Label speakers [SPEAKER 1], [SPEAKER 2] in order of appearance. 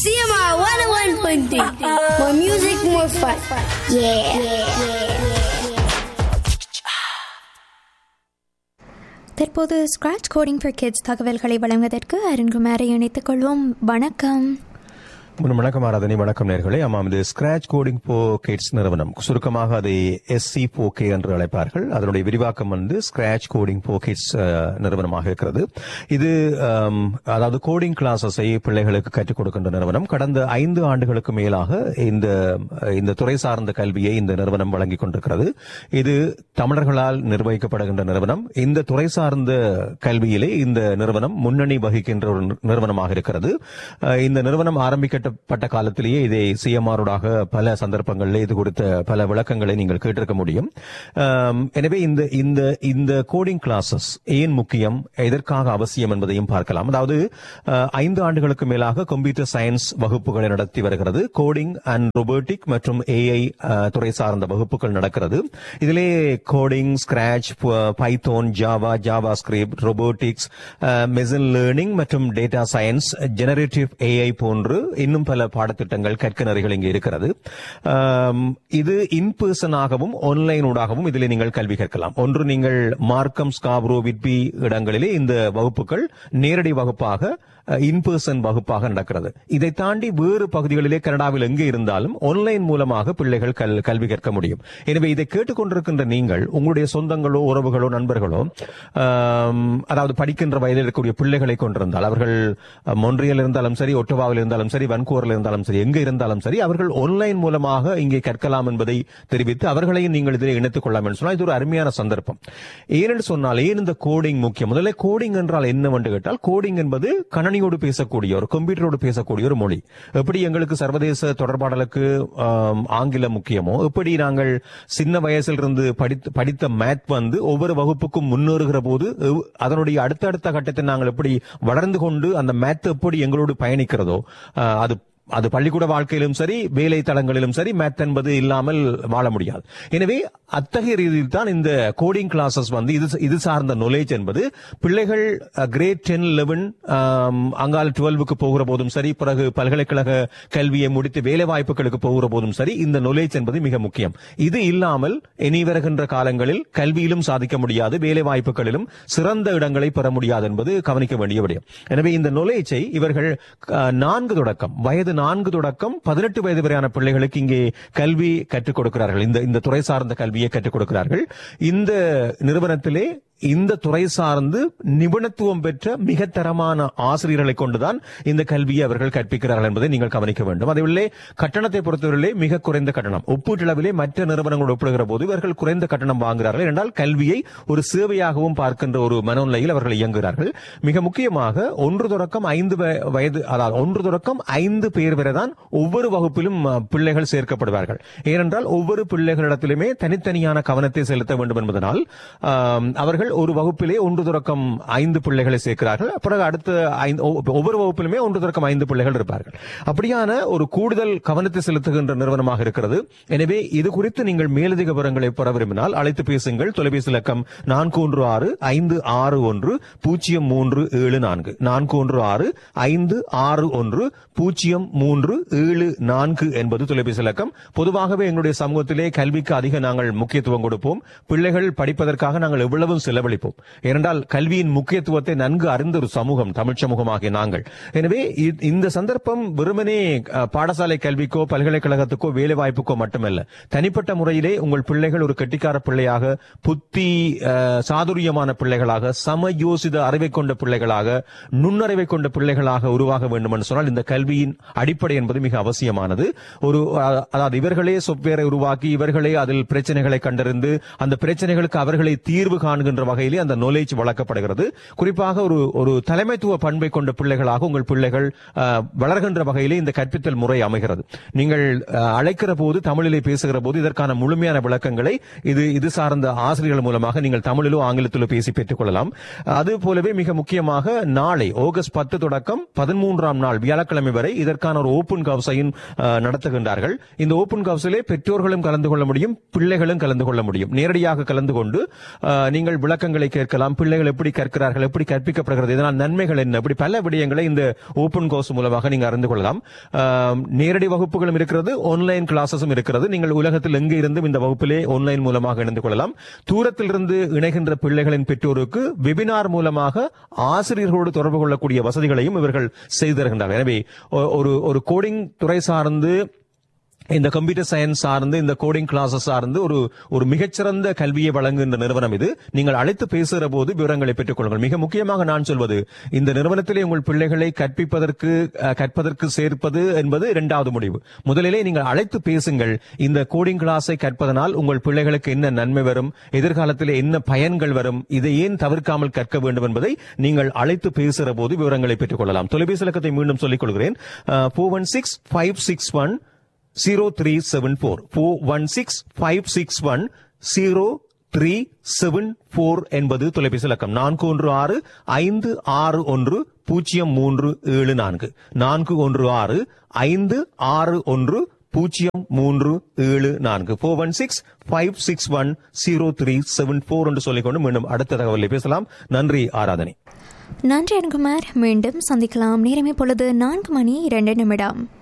[SPEAKER 1] CMR 101.3. More music, more fun. Yeah.
[SPEAKER 2] தற்போது scratch coding for kids தகவல்களை வழங்குவதற்கு அருண்குமாரை இணைத்துக் கொள்வோம் வணக்கம்
[SPEAKER 3] முன்ன வணக்கம் ஆராதனை வணக்கம் நேர்களே ஆமாம் இது ஸ்கிராச் கோடிங் போ கிட்ஸ் நிறுவனம் சுருக்கமாக அதை எஸ்சி கே என்று அழைப்பார்கள் அதனுடைய விரிவாக்கம் வந்து ஸ்கிராச் கோடிங் போ கிட்ஸ் நிறுவனமாக இருக்கிறது இது ஆம், அதாவது கோடிங் கிளாஸஸை பிள்ளைகளுக்கு கற்றுக் கொடுக்கின்ற நிறுவனம் கடந்த ஐந்து ஆண்டுகளுக்கு மேலாக இந்த இந்த துறை சார்ந்த கல்வியை இந்த நிறுவனம் வழங்கிக் கொண்டிருக்கிறது இது தமிழர்களால் நிர்வகிக்கப்படுகின்ற நிறுவனம் இந்த துறை சார்ந்த கல்வியிலே இந்த நிறுவனம் முன்னணி வகிக்கின்ற ஒரு நிறுவனமாக இருக்கிறது அஹ் இந்த நிறுவனம் ஆரம்பிக்கப்பட்ட காலத்திலேயே இதை சிஎம்ஆரோடாக பல சந்தர்ப்பங்களில் இது குறித்த பல விளக்கங்களை நீங்கள் கேட்டிருக்க முடியும் ஆம், எனவே இந்த இந்த இந்த கோடிங் கிளாஸஸ் ஏன் முக்கியம் எதற்காக அவசியம் என்பதையும் பார்க்கலாம் அதாவது அஹ், ஐந்து ஆண்டுகளுக்கு மேலாக கம்ப்யூட்டர் சயின்ஸ் வகுப்புகளை நடத்தி வருகிறது கோடிங் அண்ட் robotic மற்றும் ஏஐ துறை சார்ந்த வகுப்புகள் நடக்கிறது இதிலே coding scratch python java java script robotics machine learning மற்றும் டேட்டா சயின்ஸ் ஜெனரேட்டிவ் ஏஐ போன்று இன்னும் பல பாடத்திட்டங்கள் கற்க நெறிகள் இங்கே இருக்கிறது ஆம், இது இன் பர்சனாகவும் ஆன்லைனூடாகவும் இதில் நீங்கள் கல்வி கற்கலாம் ஒன்று நீங்கள் மார்க்கம் ஸ்காப்ரோ விட்பி இடங்களிலே இந்த வகுப்புகள் நேரடி வகுப்பாக இன் பர்சன் வகுப்பாக நடக்கிறது இதை தாண்டி வேறு பகுதிகளிலே கனடாவில் எங்கே இருந்தாலும் ஆன்லைன் மூலமாக பிள்ளைகள் கல்- கல்வி கற்க முடியும் எனவே இதை கேட்டுக்கொண்டிருக்கின்ற நீங்கள் உங்களுடைய சொந்தங்களோ உறவுகளோ நண்பர்களோ ஆம், அதாவது படிக்கின்ற வயதில் இருக்கக்கூடிய பிள்ளைகளை கொண்டிருந்தால் அவர்கள் மொன்றியல் இருந்தாலும் சரி ஒட்டோவாவில் இருந்தாலும் சரி வன்கூவரில் இருந்தாலும் சரி எங்கே இருந்தாலும் சரி அவர்கள் ஆன்லைன் மூலமாக இங்கே கற்கலாம் என்பதை தெரிவித்து அவர்களையும் நீங்கள் இதில் இணைத்துக் கொள்ளலாம் என்று சொன்னால் இது ஒரு அருமையான சந்தர்ப்பம் ஏனென்று சொன்னால் ஏன் இந்த கோடிங் முக்கியம் முதல்ல கோடிங் என்றால் என்னவென்று கேட்டால் கோடிங் என்பது கணனியோடு பேசக்கூடிய ஒரு கம்ப்யூட்டரோடு பேசக்கூடிய ஒரு மொழி எப்படி எங்களுக்கு சர்வதேச தொடர்பாடலுக்கு ஆம், ஆங்கிலம் முக்கியமோ எப்படி நாங்கள் சின்ன வயசிலிருந்து படித்து படித்த மேத் வந்து ஒவ்வொரு வகுப்புக்கும் முன்னேறுகிற போது எவ்- அதனுடைய அடுத்தடுத்த கட்டத்தை நாங்கள் எப்படி வளர்ந்து கொண்டு அந்த மேத் எப்படி எங்களோடு பயணிக்கிறதோ ஆ, அது அது பள்ளிக்கூட வாழ்க்கையிலும் சரி வேலை தளங்களிலும் சரி மேத் என்பது இல்லாமல் வாழ முடியாது எனவே அத்தகைய ரீதியில் தான் இந்த கோடிங் கிளாஸஸ் வந்து இது இது சார்ந்த knowledge என்பது பிள்ளைகள் கிரேட் டென் லெவன் அங்கால் டுவெல்வுக்கு போகிற போதும் சரி பிறகு பல்கலைக்கழக கல்வியை முடித்து வேலை வாய்ப்புகளுக்கு போகிற போதும் சரி இந்த knowledge என்பது மிக முக்கியம் இது இல்லாமல் இனி வருகின்ற காலங்களில் கல்வியிலும் சாதிக்க முடியாது வேலை வாய்ப்புகளிலும் சிறந்த இடங்களை பெற முடியாது என்பது கவனிக்க வேண்டிய விடயம் எனவே இந்த knowledge-ஐ இவர்கள் அஹ், நான்கு தொடக்கம் வயது நான்கு தொடக்கம் பதினெட்டு வயது வரையான பிள்ளைகளுக்கு இங்கே கல்வி கற்றுக் கொடுக்கிறார்கள் இந்த இந்த துறை சார்ந்த கல்வியை கற்றுக் கொடுக்கிறார்கள் இந்த நிறுவனத்திலே இந்த துறை சார்ந்து நிபுணத்துவம் பெற்ற மிக தரமான ஆசிரியர்களை கொண்டுதான் இந்த கல்வியை அவர்கள் கற்பிக்கிறார்கள் என்பதை நீங்கள் கவனிக்க வேண்டும் அதேவேளை கட்டணத்தை பொறுத்தவரையிலே மிக குறைந்த கட்டணம் ஒப்பீட்டளவிலே மற்ற நிறுவனங்களோடு ஒப்பிடுகிற போது இவர்கள் குறைந்த கட்டணம் வாங்குகிறார்கள் என்றால் கல்வியை ஒரு சேவையாகவும் பார்க்கின்ற ஒரு மனநிலையில் அவர்கள் இயங்குகிறார்கள் மிக முக்கியமாக ஒன்று தொடக்கம் ஐந்து வய- வயது அதாவது ஒன்று தொடக்கம் ஐந்து பேர் வரைதான் ஒவ்வொரு வகுப்பிலும் அஹ், பிள்ளைகள் சேர்க்கப்படுவார்கள் ஏனென்றால் ஒவ்வொரு பிள்ளைகளிடத்திலுமே தனித்தனியான கவனத்தை செலுத்த வேண்டும் என்பதனால் ஆம், அவர்கள் ஒரு வகுப்பிலே ஒன்று தொடக்கம் ஐந்து பிள்ளைகளை சேர்க்கிறார்கள் பிறகு அடுத்த ஐந்து ஒ- ஒவ்வொரு வகுப்பிலுமே ஒன்று தொடக்கம் ஐந்து பிள்ளைகள் இருப்பார்கள் அப்படியான ஒரு கூடுதல் கவனத்தை செலுத்துகின்ற நிறுவனமாக இருக்கிறது எனவே இது குறித்து நீங்கள் மேலதிக விவரங்களை பெற விரும்பினால் அழைத்து பேசுங்கள் தொலைபேசி இலக்கம் நான்கு ஒன்று ஆறு ஐந்து ஆறு ஒன்று பூஜ்ஜியம் மூன்று ஏழு நான்கு நான்கு ஒன்று ஆறு ஐந்து ஆறு ஒன்று பூஜ்ஜியம் மூன்று ஏழு நான்கு என்பது தொலைபேசி இலக்கம் பொதுவாகவே எங்களுடைய சமூகத்திலே கல்விக்கு அதிக நாங்கள் முக்கியத்துவம் கொடுப்போம் பிள்ளைகள் படிப்பதற்காக நாங்கள் எவ்வளவும் செலவழிப்போம் ஏனென்றால் கல்வியின் முக்கியத்துவத்தை நன்கு அறிந்த ஒரு சமூகம் தமிழ் சமூகமாகிய நாங்கள் எனவே இ- இந்த சந்தர்ப்பம் வெறுமனே அஹ், பாடசாலை கல்விக்கோ பல்கலைக்கழகத்துக்கோ வேலை வாய்ப்புக்கோ மட்டுமல்ல தனிப்பட்ட முறையிலே உங்கள் பிள்ளைகள் ஒரு கெட்டிக்கார பிள்ளையாக புத்தி அஹ், சாதுரியமான பிள்ளைகளாக சமயோசித அறிவை கொண்ட பிள்ளைகளாக நுண்ணறிவை கொண்ட பிள்ளைகளாக உருவாக வேண்டும் என்று சொன்னால் இந்த கல்வியின் அடிப்படை என்பது மிக அவசியமானது ஒரு அஹ், அதாவது இவர்களே சொப்வேரை உருவாக்கி இவர்களே அதில் பிரச்சனைகளை கண்டறிந்து அந்த பிரச்சனைகளுக்கு அவர்களை தீர்வு காண்கின்ற வகையிலே அந்த knowledge வளர்க்கப்படுகிறது குறிப்பாக ஒரு ஒரு தலைமைத்துவ பண்பை கொண்ட பிள்ளைகளாக உங்கள் பிள்ளைகள் அஹ், வளர்கின்ற வகையிலே இந்த கற்பித்தல் முறை அமைகிறது நீங்கள் அஹ், அழைக்கிற போது தமிழிலே பேசுகிற போது இதற்கான முழுமையான விளக்கங்களை இது இது சார்ந்த ஆசிரியர்கள் மூலமாக நீங்கள் தமிழிலோ ஆங்கிலத்திலோ பேசி பெற்றுக் கொள்ளலாம் அது போலவே மிக முக்கியமாக நாளை ஆகஸ்ட் பத்து தொடக்கம் பதிமூன்றாம் நாள் வியாழக்கிழமை வரை இதற்கான ஒரு ஓபன் கவுசையும் நடத்துகின்றார்கள் இந்த ஓபன் கவுசிலே பெற்றோர்களும் கலந்து கொள்ள முடியும் பிள்ளைகளும் கலந்து கொள்ள முடியும் நேரடியாக கலந்து கொண்டு அஹ், நீங்கள் விளக்க விளக்கங்களை கேட்கலாம் பிள்ளைகள் எப்படி கற்கிறார்கள் எப்படி கற்பிக்கப்படுகிறது இதனால் நன்மைகள் என்ன இப்படி பல விடயங்களை இந்த ஓபன் கோர்ஸ் மூலமாக நீங்க அறிந்து கொள்ளலாம் ஆம், நேரடி வகுப்புகளும் இருக்கிறது ஆன்லைன் கிளாஸஸும் இருக்கிறது நீங்கள் உலகத்தில் எங்கு இருந்தும் இந்த வகுப்பிலே ஆன்லைன் மூலமாக இணைந்து கொள்ளலாம் தூரத்திலிருந்து இணைகின்ற பிள்ளைகளின் பெற்றோருக்கு வெபினார் மூலமாக ஆசிரியர்களோடு தொடர்பு கொள்ளக்கூடிய வசதிகளையும் இவர்கள் செய்து தருகின்றார்கள் எனவே ஒ- ஒரு ஒரு கோடிங் துறை சார்ந்து இந்த கம்ப்யூட்டர் சயின்ஸ் சார்ந்து இந்த கோடிங் கிளாஸஸ் சார்ந்து ஒரு ஒரு மிகச்சிறந்த கல்வியை வழங்குகின்ற நிறுவனம் இது நீங்கள் அழைத்து பேசுகிற போது விவரங்களை பெற்றுக் கொள்ளுங்கள் மிக முக்கியமாக நான் சொல்வது இந்த நிறுவனத்திலே உங்கள் பிள்ளைகளை கற்பிப்பதற்கு அஹ், கற்பதற்கு சேர்ப்பது என்பது இரண்டாவது முடிவு முதலிலே நீங்கள் அழைத்து பேசுங்கள் இந்த கோடிங் கிளாஸை கற்பதனால் உங்கள் பிள்ளைகளுக்கு என்ன நன்மை வரும் எதிர்காலத்திலே என்ன பயன்கள் வரும் இதை ஏன் தவிர்க்காமல் கற்க வேண்டும் என்பதை நீங்கள் அழைத்து பேசுகிற போது விவரங்களை பெற்றுக் கொள்ளலாம் தொலைபேசி இலக்கத்தை மீண்டும் சொல்லிக் கொள்கிறேன் four one six five six one zero three seven four four one six five six one zero three seven four என்பது தொலைபேசி இலக்கம் நான்கு ஒன்று ஆறு ஐந்து ஆறு ஒன்று பூஜ்ஜியம் மூன்று ஏழு நான்கு நான்கு ஒன்று ஆறு ஐந்து ஆறு ஒன்று பூஜ்ஜியம் மூன்று ஏழு நான்கு four one six five six one zero three seven four என்று சொல்லிக்கொண்டு மீண்டும் அடுத்த தகவலை பேசலாம் நன்றி ஆராதனை
[SPEAKER 2] நன்றி அருண்குமார் மீண்டும் சந்திக்கலாம் நேரமே பொழுது நான்கு மணி இரண்டு நிமிடம்